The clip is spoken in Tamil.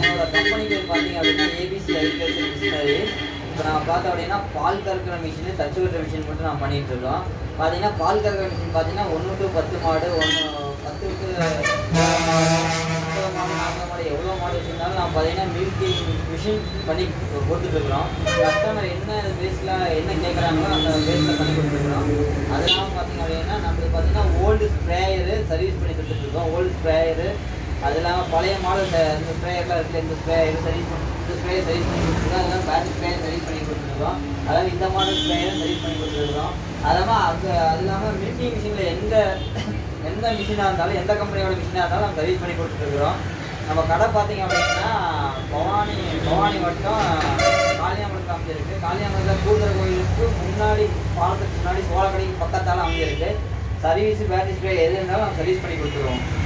நம்மளோட கம்பெனி பேர் பார்த்தீங்க அப்படின்னா ஏபிசி அக்ரிகல்ச்சர் மிஷினரி இப்போ நம்ம பார்த்தோம் அப்படின்னா பால் கறக்கிற மிஷின் தச்சு விடுற மிஷின் மட்டும் நம்ம பண்ணிட்டு இருக்கோம் பார்த்தீங்கன்னா பால் கறக்கிற மிஷின் பார்த்தீங்கன்னா ஒன்று டு பத்து மாடு ஒன்று பத்துக்கு முப்பது மாடு நாற்பது மாடு எவ்வளோ மாடு வச்சிருந்தாலும் நம்ம பார்த்தீங்கன்னா மில்கிங் மிஷின் பண்ணி கொடுத்துட்ருக்குறோம் கஸ்டமர் என்ன பேஸில் என்ன கேட்குறாங்களோ அந்த பேஸில் பண்ணி கொடுத்துருக்குறோம் அது இல்லாமல் பார்த்தீங்க அப்படின்னா நம்மளுக்கு பார்த்தீங்கன்னா ஓல்டு ஸ்ப்ரேயரு சர்வீஸ் பண்ணி கொடுத்துட்ருக்கோம் ஓல்டு ஸ்ப்ரேயரு அது இல்லாமல் பழைய மாடல் இந்த ஸ்ப்ரேயர்லாம் இருக்குல்ல இந்த ஸ்ப்ரேயர் சர்வீஸ் பண்ணி இந்த ஸ்ப்ரேயர் சர்வீஸ் பண்ணி கொடுத்துருக்கோம் அதெல்லாம் பேட்டரி ஸ்ப்ரேயர் சர்வீஸ் பண்ணி கொடுத்துருக்கோம் அதாவது இந்த மாடல் ஸ்ப்ரேயர் சர்வீஸ் பண்ணி கொடுத்துருக்கோம் அது இல்லாமல் அது அது இல்லாமல் மில்கிங் மிஷினில் எந்த எந்த மிஷினாக இருந்தாலும் எந்த கம்பெனியோட மிஷினாக இருந்தாலும் நம்ம சர்வீஸ் பண்ணி கொடுத்துருக்குறோம் நம்ம கடை பார்த்தீங்க அப்படின்னா பவானி பவானி மட்டும் காளியாமலுக்கு அமைஞ்சிருக்கு காளியாமலில் கூடுதல் கோயிலுக்கு முன்னாடி பாலத்துக்கு முன்னாடி சோழக்கடைக்கு பக்கத்தால் அமைஞ்சிருக்கு சர்வீஸ் பேட்டரி ஸ்ப்ரே எது இருந்தாலும் நம்ம சர்வீஸ் பண்ணி கொடுத்துருவோம்